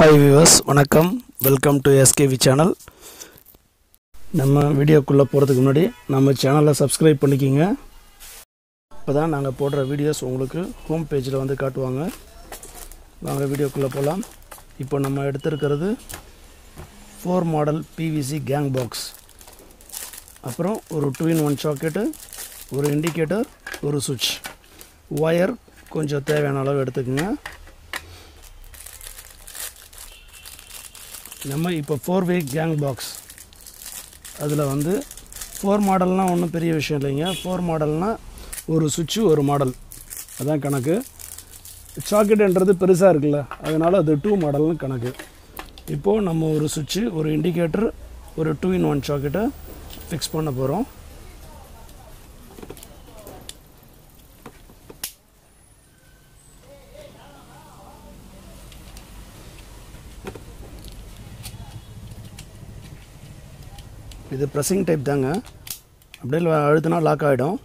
hi viewers வணக்கம் welcome to SKV channel நம்ம வீடியோக்குள்ளே போகிறதுக்கு முன்னாடி நம்ம சேனலை சப்ஸ்கிரைப் பண்ணிக்கிங்க அப்போ தான் நாங்கள் போடுற வீடியோஸ் உங்களுக்கு ஹோம் பேஜில் வந்து காட்டுவாங்க வாங்க வீடியோக்குள்ளே போகலாம் இப்போ நம்ம எடுத்திருக்கிறது four model PVC gang box அப்புறம் ஒரு டூ இன் ஒன் சாக்கெட்டு ஒரு இண்டிகேட்டர் ஒரு சுவிட்ச் ஒயர் கொஞ்சம் தேவையான அளவு எடுத்துக்கோங்க நம்ம இப்போ ஃபோர் வே கேங் பாக்ஸ் அதில் வந்து ஃபோர் மாடல்னால் ஒன்றும் பெரிய விஷயம் இல்லைங்க ஃபோர் மாடல்னால் ஒரு சுவிட்சு ஒரு மாடல் அதான் கணக்கு சாக்கெட்டுன்றது பெருசாக இருக்குல்ல அதனால் அது டூ மாடல்னு கணக்கு இப்போது நம்ம ஒரு சுவிட்சு ஒரு இண்டிகேட்டர் ஒரு டூ இன் ஒன் சாக்கெட்டை ஃபிக்ஸ் பண்ண போகிறோம் இது ப்ரெஸ்ஸிங் டைப் தாங்க அப்படியே அழுத்தினா லாக் ஆகிடும்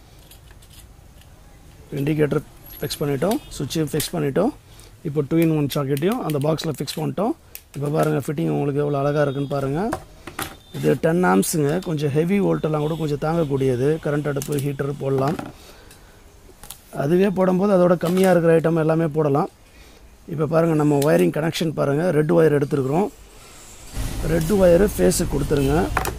இண்டிகேட்டர் ஃபிக்ஸ் பண்ணிட்டோம் சுவிட்சையும் ஃபிக்ஸ் பண்ணிட்டோம் இப்போ டூ இன் ஒன் சாக்கெட்டையும் அந்த பாக்ஸில் ஃபிக்ஸ் பண்ணிட்டோம் இப்போ பாருங்கள் ஃபிட்டிங் உங்களுக்கு எவ்வளோ அழகாக இருக்குன்னு பாருங்கள் இது டென் ஆம்ஸுங்க கொஞ்சம் ஹெவி வோல்ட்டெல்லாம் கூட கொஞ்சம் தாங்கக்கூடியது கரண்ட் அடுப்பு ஹீட்டர் போடலாம் அதுவே போடும்போது அதோட கம்மியாக இருக்கிற ஐட்டம் எல்லாமே போடலாம் இப்போ பாருங்கள் நம்ம ஒயரிங் கனெக்ஷன் பாருங்கள் ரெட் ஒயர் எடுத்துருக்குறோம் ரெட் ஒயரு ஃபேஸுக்கு கொடுத்துருங்க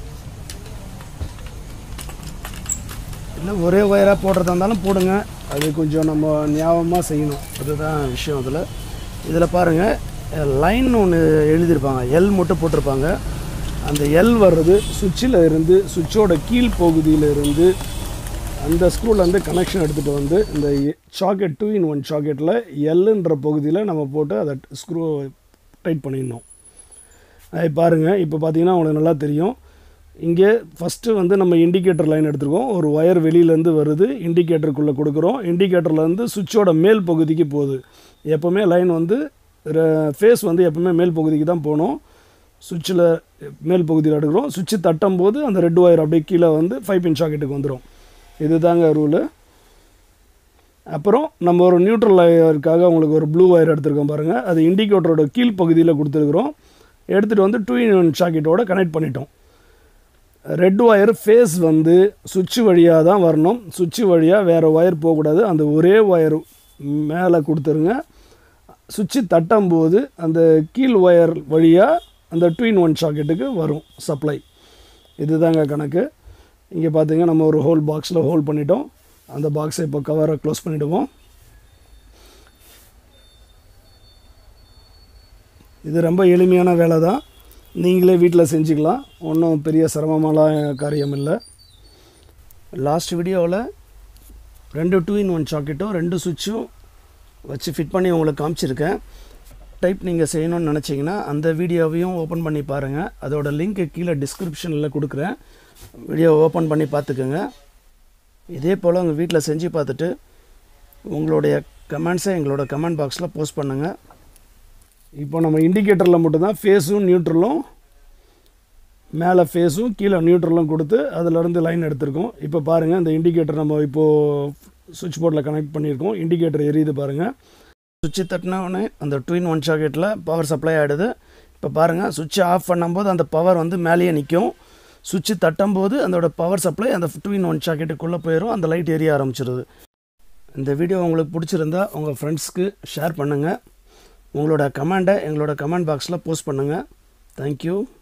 இல்லை ஒரே ஒயராக போடுறதா இருந்தாலும் போடுங்க அது கொஞ்சம் நம்ம ஞாபகமாக செய்யணும் அதுதான் விஷயம் அதில் இதில் பாருங்கள் லைன் ஒன்று எழுதியிருப்பாங்க எல் மட்டும் போட்டிருப்பாங்க அந்த எல் வர்றது சுவிட்சில் இருந்து சுவிட்சோட கீழ் பகுதியில் இருந்து அந்த ஸ்க்ரூலேருந்து கனெக்ஷன் எடுத்துகிட்டு வந்து இந்த சாக்கெட் டூ இன் ஒன் சாக்கெட்டில் எல்லுன்ற பகுதியில் நம்ம போட்டு அதை ஸ்க்ரூ டைட் பண்ணிடணும் அது பாருங்கள் இப்போ பார்த்தீங்கன்னா உங்களுக்கு நல்லா தெரியும் இங்கே ஃபஸ்ட்டு வந்து நம்ம இண்டிகேட்டர் லைன் எடுத்துருக்கோம் ஒரு ஒயர் வெளியிலேருந்து வருது இண்டிகேட்டருக்குள்ளே கொடுக்குறோம் இண்டிகேட்டர்லேருந்து சுவிட்சோட மேல் பகுதிக்கு போகுது எப்போவுமே லைன் வந்து ஃபேஸ் வந்து எப்போவுமே மேல் பகுதிக்கு தான் போகணும் சுவிட்சில் மேல் பகுதியில் எடுக்கிறோம் சுவிட்சு தட்டும் போது அந்த ரெட் ஒயர் அப்படியே கீழே வந்து ஃபைவ் பின் சாக்கெட்டுக்கு வந்துடும் இது தாங்க ரூலு அப்புறம் நம்ம ஒரு நியூட்ரல் ஒயருக்காக உங்களுக்கு ஒரு ப்ளூ ஒயர் எடுத்துருக்கோம் பாருங்கள் அது இண்டிகேட்டரோட கீழ் பகுதியில் கொடுத்துருக்குறோம் எடுத்துகிட்டு வந்து டூ இன் ஒன் சாக்கெட்டோட கனெக்ட் பண்ணிட்டோம் ரெட் ஒயர் ஃபேஸ் வந்து சுவிட்சு வழியாக தான் வரணும் சுவிட்சு வழியாக வேறு ஒயர் போகக்கூடாது அந்த ஒரே ஒயர் மேலே கொடுத்துருங்க சுவிட்சு தட்டும் போது அந்த கீழ் ஒயர் வழியாக அந்த டூ இன் ஒன் சாக்கெட்டுக்கு வரும் சப்ளை இதுதாங்க கணக்கு இங்கே பார்த்தீங்க நம்ம ஒரு ஹோல் பாக்ஸில் ஹோல் பண்ணிட்டோம் அந்த பாக்ஸை இப்போ கவரை க்ளோஸ் பண்ணிவிடுவோம் இது ரொம்ப எளிமையான வேலை தான் நீங்களே வீட்டில் செஞ்சுக்கலாம் ஒன்றும் பெரிய சிரமமான காரியம் இல்லை லாஸ்ட் வீடியோவில் ரெண்டு டூ இன் ஒன் சாக்கெட்டும் ரெண்டு சுவிட்சும் வச்சு ஃபிட் பண்ணி உங்களுக்கு காமிச்சிருக்கேன் டைப் நீங்கள் செய்யணும்னு நினச்சிங்கன்னா அந்த வீடியோவையும் ஓப்பன் பண்ணி பாருங்கள் அதோட லிங்க்கு கீழே டிஸ்கிரிப்ஷனில் கொடுக்குறேன் வீடியோ ஓப்பன் பண்ணி பார்த்துக்கோங்க இதே போல் உங்கள் வீட்டில் செஞ்சு பார்த்துட்டு உங்களுடைய கமெண்ட்ஸை எங்களோட கமெண்ட் பாக்ஸில் போஸ்ட் பண்ணுங்கள் இப்போ நம்ம இண்டிகேட்டரில் மட்டும்தான் ஃபேஸும் நியூட்ரலும் மேலே ஃபேஸும் கீழே நியூட்ரலும் கொடுத்து அதிலேருந்து லைன் எடுத்திருக்கோம் இப்போ பாருங்கள் இந்த இண்டிகேட்டர் நம்ம இப்போது சுவிட்ச் போர்டில் கனெக்ட் பண்ணியிருக்கோம் இண்டிகேட்டர் எரியுது பாருங்கள் சுவிட்சு தட்டினவுடனே அந்த டூ இன் ஒன் சாக்கெட்டில் பவர் சப்ளை ஆகிடுது இப்போ பாருங்கள் சுவிட்சை ஆஃப் பண்ணும்போது அந்த பவர் வந்து மேலேயே நிற்கும் சுவிட்சு தட்டும்போது அதோட பவர் சப்ளை அந்த டூ இன் ஒன் சாக்கெட்டுக்குள்ளே போயிடும் அந்த லைட் எரிய ஆரம்பிச்சிருது இந்த வீடியோ உங்களுக்கு பிடிச்சிருந்தா உங்கள் ஃப்ரெண்ட்ஸ்க்கு ஷேர் பண்ணுங்கள் உங்களோட கமெண்டை எங்களோட கமெண்ட் பாக்ஸில் போஸ்ட் பண்ணுங்கள் தேங்க்யூ